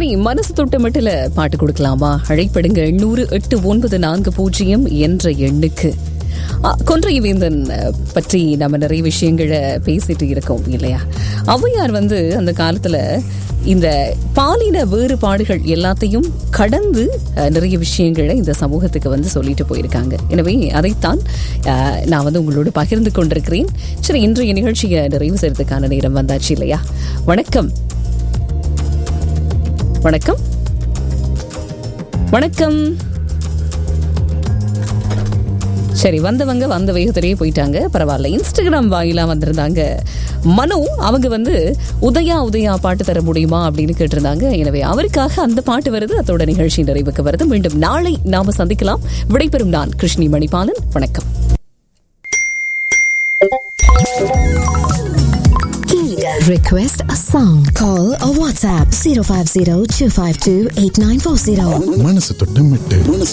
சரி மனசு தொட்டமட்டில் பாட்டு கொடுக்கலாமா அழைப்படுங்க எண்ணூறு எட்டு ஒன்பது நான்கு பூஜ்ஜியம் என்ற எண்ணுக்கு ஆ, கொன்றை வேந்தன் அஹ், பற்றி நம்ம நிறைய விஷயங்களை பேசிட்டு இருக்கோம் இல்லையா ஔவையார் வந்து அந்த காலத்துல இந்த பாலின வேறுபாடுகள் எல்லாத்தையும் கடந்து அஹ், நிறைய விஷயங்களை இந்த சமூகத்துக்கு வந்து சொல்லிட்டு போயிருக்காங்க எனவே அதைத்தான் அஹ், நான் வந்து உங்களோடு பகிர்ந்து கொண்டிருக்கிறேன் சரி இன்றைய நிகழ்ச்சியை நிறைவு செய்யறதுக்கான நேரம் வந்தாச்சு இல்லையா வணக்கம் வணக்கம் வணக்கம் சரி வந்தவங்க வந்த வேகத்திலேயே போயிட்டாங்க பரவாயில்ல இன்ஸ்டாகிராம் வாயிலா வந்திருந்தாங்க மனு அவங்க வந்து உதயா உதயா பாட்டு தர முடியுமா அப்படின்னு கேட்டிருந்தாங்க எனவே அவருக்காக அந்த பாட்டு வருது அதோட நிகழ்ச்சி நிறைவுக்கு வருது மீண்டும் நாளை நாம சந்திக்கலாம் விடைபெறும் நான் கிருஷ்ணி மணிபாலன் வணக்கம் Request a song. Call or WhatsApp 050 252 8940. மனசு தொட்டு மெட்டு மனசு